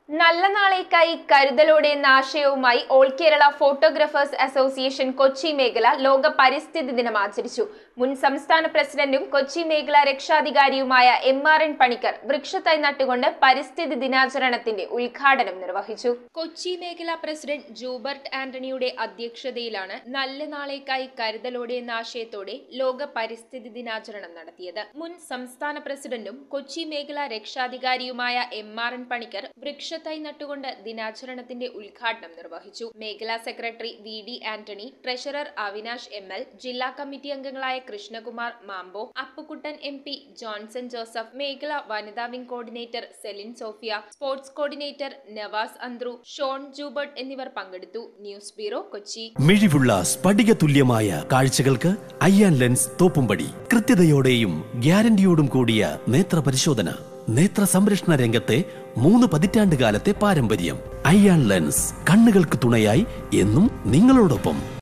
നല്ല നാളേക്കായി കരുതലോടെ എന്ന ആശയവുമായി all Kerala photographers association Kochi മേഖല ലോക പരിസ്ഥിതി ദിനം ആചരിച്ചു മുൻ സംസ്ഥാന പ്രസിഡന്റും കൊച്ചി മേഖല രക്ഷാധികാരിയുമായ എം ആർ എൻ പണിക്കർ വൃക്ഷത്തൈ നട്ടുകൊണ്ട് പരിസ്ഥിതി ദിനാചരണത്തിന്റെ ഉദ്ഘാടനം നിർവഹിച്ചു കൊച്ചി മേഖല പ്രസിഡന്റ് ജൂബർട്ട് ആന്റണിയുടെ അധ്യക്ഷതയിലാണ് നല്ല നാളേക്കായി കരുതലോടെ എന്ന ആശയത്തോടെ ലോക പരിസ്ഥിതി ദിനാചരണം നടത്തിയത് മുൻ സംസ്ഥാന പ്രസിഡന്റും കൊച്ചി മേഖല രക്ഷാധികാരിയുമായ എം ആർ എൻ പണിക്കർ വൃക്ഷത്തൈ നട്ടുകൊണ്ട് ദിനാചരണത്തിന്റെ ഉദ്ഘാടനം നിർവഹിച്ചു മേഖലാ secretary V D Antony treasurer Avinash M L ജില്ലാ കമ്മിറ്റി അംഗങ്ങളായ കൃഷ്ണകുമാർ മാംബോ അപ്പുക്കുട്ടൻ എം പി ജോൺസൺ ജോസഫ് മേഖല വനിതാ wing coordinator Celine Sophia sports coordinator Navas Anthru Shon Joubert എന്നിവർ പങ്കെടുത്തു ന്യൂസ് ബ്യൂറോ കൊച്ചി മിഴിവുള്ള സ്ഫടിക തുല്യമായ കാഴ്ചകൾക്ക് അയ്യാൻ ലെൻസ് തോപ്പുംപടി കൃത്യതയോടെയും ഗ്യാരണ്ടിയോടും കൂടിയ നേത്ര പരിശോധന നേത്ര സംരക്ഷണ രംഗത്തെ മൂന്ന് പതിറ്റാണ്ട് കാലത്തെ പാരമ്പര്യം അയ്യാൻ ലെൻസ് കണ്ണുകൾക്ക് തുണയായി എന്നും നിങ്ങളോടൊപ്പം